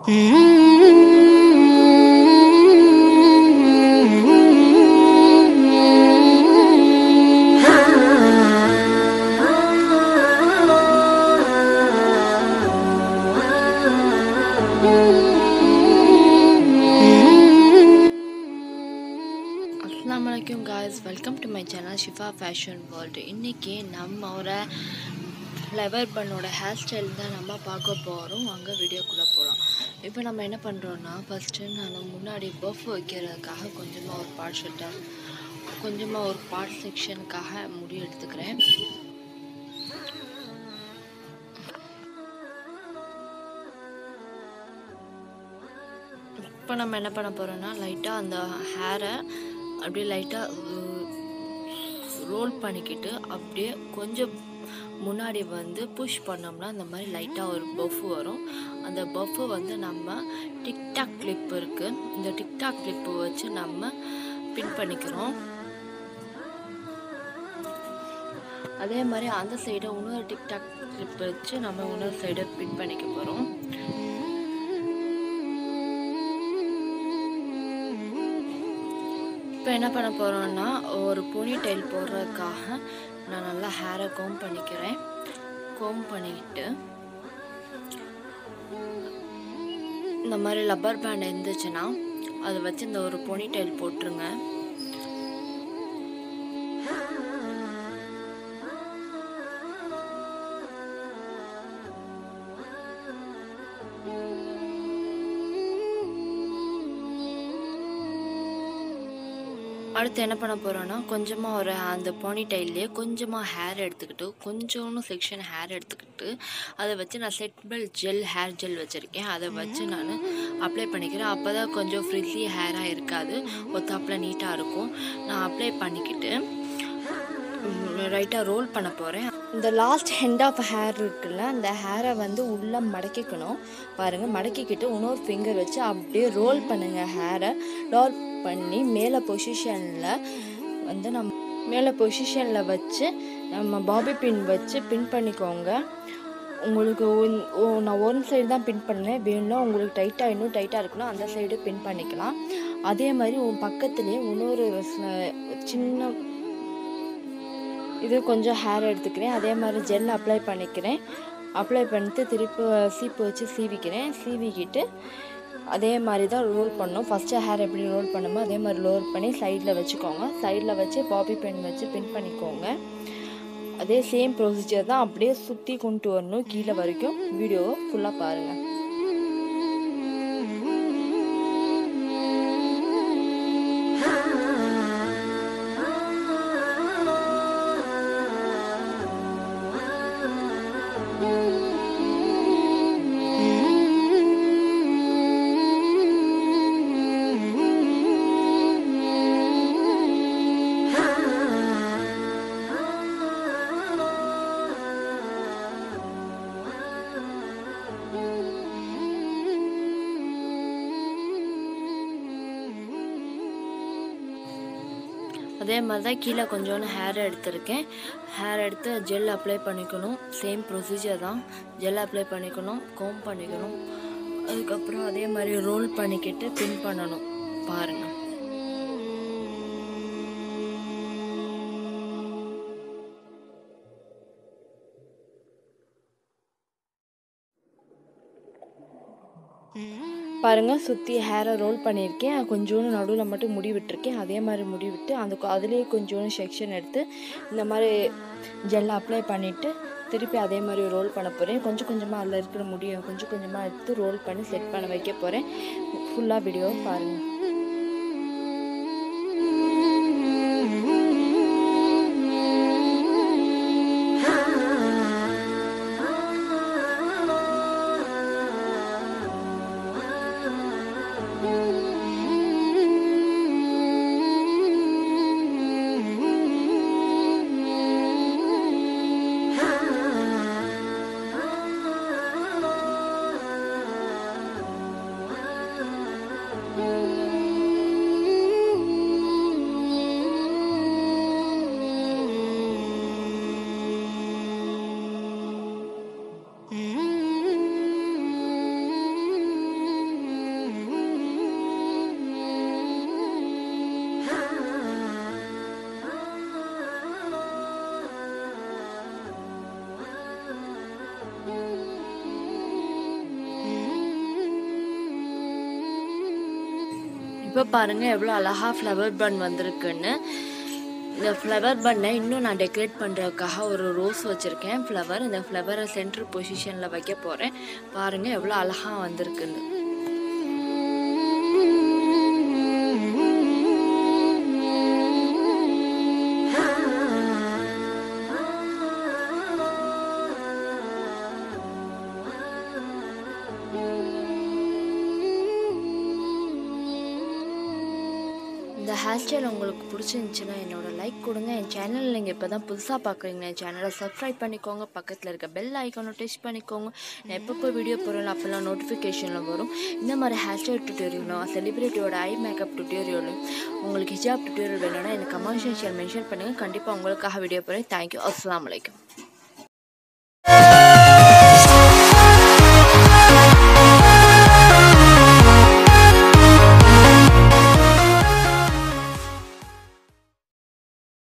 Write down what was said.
அஸ்லாம் வலைக்கும் guys welcome to my channel Shifa fashion world இன்றைக்கி நம்ம ஒரு ஃப்ளவர் பண்ணோட ஹேர் ஸ்டைல் தான் நம்ம பார்க்க போகிறோம் அங்கே வீடியோக்குள்ளே போகலாம் இப்போ நம்ம என்ன பண்ணுறோன்னா ஃபஸ்ட்டு நான் முன்னாடி பஃப் வைக்கிறதுக்காக கொஞ்சமாக ஒரு பார்ட் ஷர்ட்டை கொஞ்சமாக ஒரு பார்ட் செக்ஷனுக்காக முடி எடுத்துக்கிறேன் இப்போ நம்ம என்ன பண்ண போகிறோன்னா லைட்டாக அந்த ஹேரை அப்படியே லைட்டாக ரோல் பண்ணிக்கிட்டு அப்படியே கொஞ்சம் முன்னாடி வந்து புஷ் பண்ணோம்னா அந்த மாதிரி லைட்டாக ஒரு பஃப் வரும் அந்த பஃப்பை வந்து நம்ம டிக்டாக் கிளிப் இருக்குது இந்த டிக்டாக் கிளிப்பு வச்சு நம்ம பின் பண்ணிக்கிறோம் அதே மாதிரி அந்த சைடை இன்னொரு டிக்டாக் கிளிப் வச்சு நம்ம இன்னொரு சைடை பின் பண்ணிக்க போகிறோம் இப்போ என்ன பண்ண போகிறோன்னா ஒரு பொனி டைல் போடுறதுக்காக நான் நல்லா ஹேரை கோம் பண்ணிக்கிறேன் கோம் பண்ணிக்கிட்டு இந்த மாதிரி லப்பர் பேண்ட் இருந்துச்சுன்னா அதை வச்சு இந்த ஒரு பொனி டைல் போட்டுருங்க அடுத்து என்ன பண்ண போகிறோன்னா கொஞ்சமாக ஒரு அந்த போனி டைல்லையே கொஞ்சமாக ஹேர் எடுத்துக்கிட்டு கொஞ்சோன்னு செக்ஷன் ஹேர் எடுத்துக்கிட்டு அதை வச்சு நான் செட் பெல் ஜெல் ஹேர் ஜெல் வச்சுருக்கேன் அதை வச்சு நான் அப்ளை பண்ணிக்கிறேன் அப்போ தான் கொஞ்சம் ஃப்ரிஸி ஹேராக இருக்காது ஒத்தாப்பில் நீட்டாக இருக்கும் நான் அப்ளை பண்ணிக்கிட்டு ரைட்டாக ரோல் பண்ண போகிறேன் இந்த லாஸ்ட் ஹெண்ட் ஆஃப் ஹேர் இருக்குல்ல அந்த ஹேரை வந்து உள்ளே மடக்கிக்கணும் பாருங்கள் மடக்கிக்கிட்டு இன்னொரு ஃபிங்கர் வச்சு அப்படியே ரோல் பண்ணுங்கள் ஹேரை ரோல் பண்ணி மேலே பொசிஷனில் வந்து நம்ம மேலே பொசிஷனில் வச்சு நம்ம பாபி பின் வச்சு பின் பண்ணிக்கோங்க உங்களுக்கு ஒன்- ஓ- நான் ஒன் சைடு தான் பின் பண்ணேன் வேணும்னா உங்களுக்கு டைட்டாக இன்னும் டைட்டாக இருக்குன்னா அந்த சைடு பின் பண்ணிக்கலாம் அதே மாதிரி உன் பக்கத்துலேயே இன்னொரு ச- சின்ன இது கொஞ்சம் ஹேர் எடுத்துக்கிறேன் அதே மாதிரி ஜெல் அப்ளை பண்ணிக்கிறேன் அப்ளை பண்ணிட்டு திருப்பி சீப்பு வச்சு சீவிக்கிறேன் சீவிக்கிட்டு அதே மாதிரி தான் ரோல் பண்ணணும் ஃபஸ்ட்டு ஹேர் எப்படி ரோல் பண்ணுமோ அதே மாதிரி ரோல் பண்ணி சைடில் வச்சுக்கோங்க சைடில் வச்சு பாபி பென் வச்சு பின் பண்ணிக்கோங்க அதே சேம் ப்ரொசீஜர் தான் அப்படியே சுற்றி கொண்டு வரணும் கீழே வரைக்கும் வீடியோவை ஃபுல்லாக பாருங்கள் அதே மாதிரி தான் கீழே கொஞ்சோண்டு ஹேர் எடுத்திருக்கேன் ஹேர் எடுத்து ஜெல் அப்ளை பண்ணிக்கணும் சேம் ப்ரொசீஜர் தான் ஜெல் அப்ளை பண்ணிக்கணும் கோம் பண்ணிக்கணும் அதுக்கப்புறம் அதே மாதிரி ரோல் பண்ணிக்கிட்டு பின் பண்ணணும் பாருங்கள் பாருங்கள் சுற்றி ஹேரை ரோல் பண்ணியிருக்கேன் கொஞ்சோண்டு நடுவில் மட்டும் முடி விட்டுருக்கேன் அதே மாதிரி முடி விட்டு அந்த கொ- அதுலேயே கொஞ்சோண்டு செக்ஷன் எடுத்து இந்த மாதிரி ஜெல் அப்ளை பண்ணிவிட்டு திருப்பி அதே மாதிரி ரோல் பண்ண போகிறேன் கொஞ்சம் கொஞ்சமாக அதில் இருக்கிற முடியை கொஞ்சம் கொஞ்சமாக எடுத்து ரோல் பண்ணி செட் பண்ண வைக்க போகிறேன் ஃபுல்லாக வீடியோ பாருங்கள் இப்போ பாருங்கள் எவ்வளோ அழகாக ஃப்ளவர் பன் வந்திருக்குன்னு இந்த ஃப்ளவர் பண்ணை இன்னும் நான் டெக்கரேட் பண்ணுறதுக்காக ஒரு ரோஸ் வச்சுருக்கேன் ஃப்ளவர் இந்த ஃப்ளவரை சென்ட்ரு பொசிஷனில் வைக்க போகிறேன் பாருங்கள் எவ்வளோ அழகாக வந்திருக்குன்னு இந்த ஹேர் ஸ்டைல் உங்களுக்கு பிடிச்சிருந்துச்சுன்னா என்னோட லைக் கொடுங்க என் சேனலில் நீங்கள் இப்போ தான் புதுசாக பார்க்குறீங்க என் சேனலை சப்ஸ்கிரைப் பண்ணிக்கோங்க பக்கத்தில் இருக்க பெல் ஐக்கானை டச் பண்ணிக்கோங்க நான் எப்பப்போ வீடியோ போகிறேன் அப்போல்லாம் நோட்டிஃபிகேஷனில் வரும் இந்த மாதிரி ஹேர் ஸ்டைல் டுட்டோரியலும் செலிப்ரிட்டியோட ஐ மேக்கப் டுட்டோரியலும் உங்களுக்கு ஹிஜாப் டுட்டோரியல் வேணும்னா எனக்கு கமெண்ட் செக்ஷன் மென்ஷன் பண்ணுங்கள் கண்டிப்பாக உங்களுக்காக வீடியோ போகிறேன் தேங்க்யூ அஸ்லாம் வலைக்கம்